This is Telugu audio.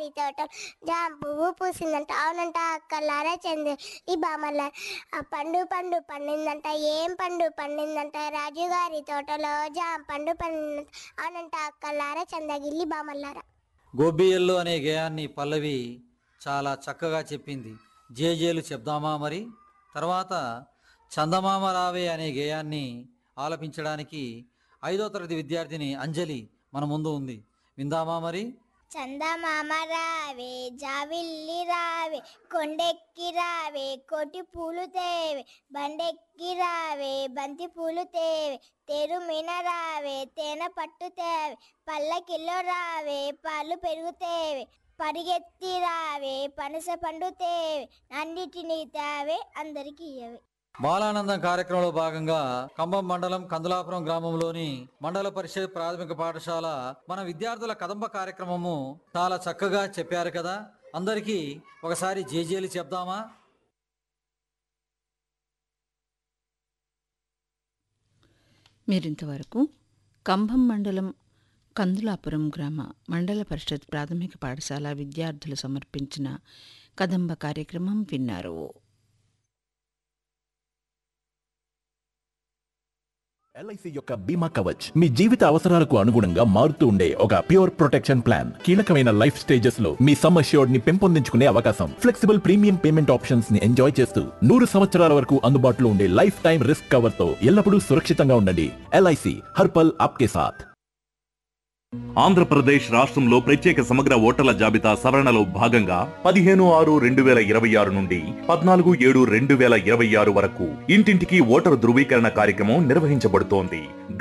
గారి తోట జామ పువ్వు పూసిందంట అవునంట అక్కలారా చంద్ర ఈ బామల్ల ఆ పండు పండు పండిందంట ఏం పండు పండిందంట రాజు గారి తోటలో జామ పండు పండిందంట అవునంట అక్కలారా చందగిల్లి బామల్లారా గోబియల్లో అనే గేయాన్ని పల్లవి చాలా చక్కగా చెప్పింది జేజేలు చెప్దామా మరి తర్వాత చందమామ రావే అనే గేయాన్ని ఆలపించడానికి ఐదో తరగతి విద్యార్థిని అంజలి మన ముందు ఉంది విందామా మరి చందమామ రావే జావిల్లి రావే కొండెక్కి రావే కోటి పూలు తేవే బండెక్కి రావే బంతి పూలు తేవే తేరు మీన రావే తేనె పట్టు తేవే పల్లకిల్లో రావే పాలు పెరుగుతేవే పరిగెత్తి రావే పనస పండు తేవే అన్నిటినీ తేవే అందరికీ ఇయ్యవే బాలానందం కార్యక్రమంలో భాగంగా కంబం మండలం కందులాపురం గ్రామంలోని మండల పరిషత్ ప్రాథమిక పాఠశాల మన విద్యార్థుల కదంబ కార్యక్రమము చాలా చక్కగా చెప్పారు కదా అందరికీ ఒకసారి జేజేలు చెప్దామా మీరింతవరకు కంభం మండలం కందులాపురం గ్రామ మండల పరిషత్ ప్రాథమిక పాఠశాల విద్యార్థులు సమర్పించిన కదంబ కార్యక్రమం విన్నారు ఎల్ఐసి యొక్క బీమా కవచ్ మీ జీవిత అవసరాలకు అనుగుణంగా మారుతూ ఉండే ఒక ప్యూర్ ప్రొటెక్షన్ ప్లాన్ కీలకమైన లైఫ్ స్టేజెస్ లో మీ సమ్ అష్యూర్డ్ ని పెంపొందించుకునే అవకాశం ఫ్లెక్సిబుల్ ప్రీమియం పేమెంట్ ఆప్షన్స్ ని ఎంజాయ్ చేస్తూ నూరు సంవత్సరాల వరకు అందుబాటులో ఉండే లైఫ్ టైం రిస్క్ కవర్ తో ఎల్లప్పుడూ సురక్షితంగా ఉండండి ఎల్ఐసి హర్పల్ ఆప్కే సాథ్ ఆంధ్రప్రదేశ్ రాష్ట్రంలో ప్రత్యేక సమగ్ర ఓటర్ల జాబితా సవరణలో భాగంగా పదిహేను ఆరు రెండు వేల ఇరవై ఆరు నుండి పద్నాలుగు ఏడు రెండు వేల ఇరవై ఆరు వరకు ఇంటింటికి ఓటరు ధృవీకరణ కార్యక్రమం నిర్వహించబడుతోంది